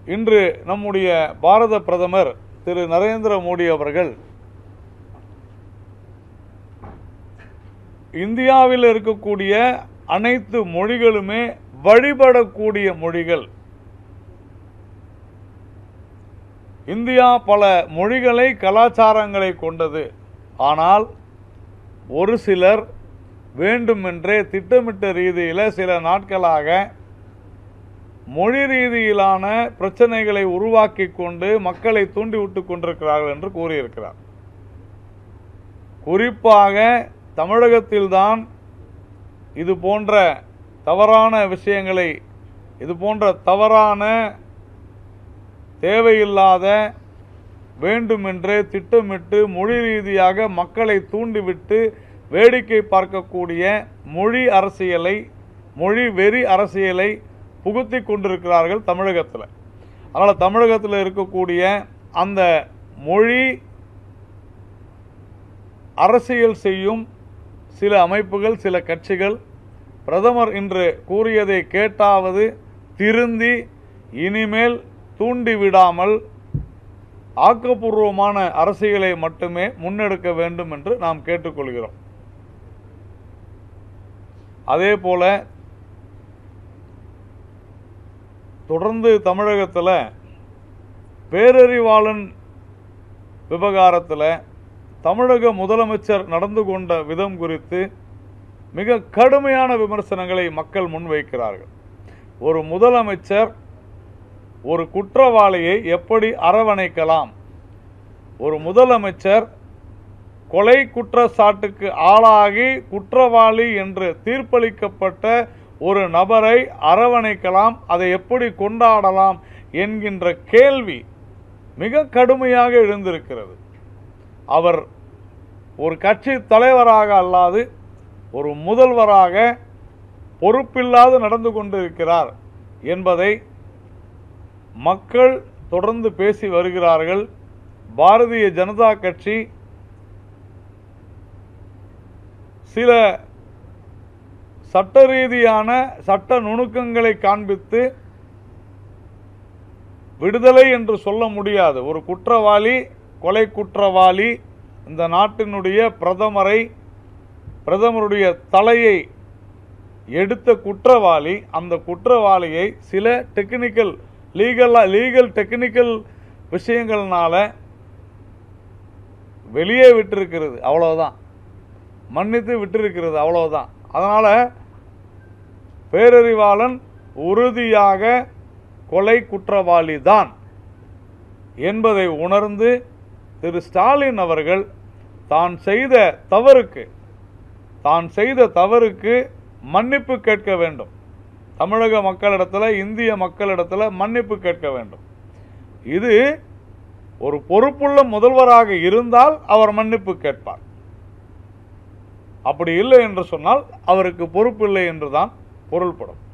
இன்று நம்முடைய பாரத பிரதமர் திரு நரேந்திர மோடி அவர்கள் இந்தியாவில் இருக்கக்கூடிய அனைத்து மொழிகளுமே வழிபடக்கூடிய மொழிகள் இந்தியா பல மொழிகளை கலாச்சாரங்களை கொண்டது ஆனால் ஒரு சிலர் வேண்டுமென்றே திட்டமிட்ட ரீதியில் சில நாட்களாக மொழி ரீதியிலான பிரச்சனைகளை உருவாக்கி கொண்டு மக்களை தூண்டிவிட்டு கொண்டிருக்கிறார்கள் என்று கூறியிருக்கிறார் குறிப்பாக தமிழகத்தில்தான் இது போன்ற தவறான விஷயங்களை இது போன்ற தவறான தேவையில்லாத வேண்டுமென்றே திட்டமிட்டு மொழி ரீதியாக மக்களை தூண்டிவிட்டு வேடிக்கை பார்க்கக்கூடிய மொழி அரசியலை மொழி வெறி அரசியலை புகுத்தி கொண்டிருக்கிறார்கள் தமிழகத்தில் அதனால் தமிழகத்தில் இருக்கக்கூடிய அந்த மொழி அரசியல் செய்யும் சில அமைப்புகள் சில கட்சிகள் பிரதமர் இன்று கூறியதை கேட்டாவது திருந்தி இனிமேல் தூண்டி விடாமல் ஆக்கப்பூர்வமான அரசியலை மட்டுமே முன்னெடுக்க வேண்டும் என்று நாம் கேட்டுக்கொள்கிறோம் அதே போல தொடர்ந்து தமிழகத்தில் பேரறிவாளன் விவகாரத்தில் தமிழக முதலமைச்சர் நடந்து கொண்ட விதம் குறித்து மிக கடுமையான விமர்சனங்களை மக்கள் முன்வைக்கிறார்கள் ஒரு முதலமைச்சர் ஒரு குற்றவாளியை எப்படி அரவணைக்கலாம் ஒரு முதலமைச்சர் கொலை குற்றச்சாட்டுக்கு ஆளாகி குற்றவாளி என்று தீர்ப்பளிக்கப்பட்ட ஒரு நபரை அரவணைக்கலாம் அதை எப்படி கொண்டாடலாம் என்கின்ற கேள்வி மிக கடுமையாக எழுந்திருக்கிறது அவர் ஒரு கட்சி தலைவராக அல்லாது ஒரு முதல்வராக பொறுப்பில்லாது நடந்து கொண்டிருக்கிறார் என்பதை மக்கள் தொடர்ந்து பேசி வருகிறார்கள் பாரதிய ஜனதா கட்சி சில சட்ட ரீதியான சட்ட நுணுக்கங்களை காண்பித்து விடுதலை என்று சொல்ல முடியாது ஒரு குற்றவாளி கொலை குற்றவாளி இந்த நாட்டினுடைய பிரதமரை பிரதமருடைய தலையை எடுத்த குற்றவாளி அந்த குற்றவாளியை சில டெக்னிக்கல் லீகல் லீகல் டெக்னிக்கல் விஷயங்கள்னால வெளியே விட்டிருக்கிறது அவ்வளவுதான் மன்னித்து விட்டிருக்கிறது அவ்வளவுதான் அதனால பேரறிவாளன் உறுதியாக கொலை குற்றவாளி தான் என்பதை உணர்ந்து திரு ஸ்டாலின் அவர்கள் தான் செய்த தவறுக்கு தான் செய்த தவறுக்கு மன்னிப்பு கேட்க வேண்டும் தமிழக மக்களிடத்தில் இந்திய மக்களிடத்தில் மன்னிப்பு கேட்க வேண்டும் இது ஒரு பொறுப்புள்ள முதல்வராக இருந்தால் அவர் மன்னிப்பு கேட்பார் அப்படி இல்லை என்று சொன்னால் அவருக்கு பொறுப்பில்லை என்றுதான் பொருள்படும்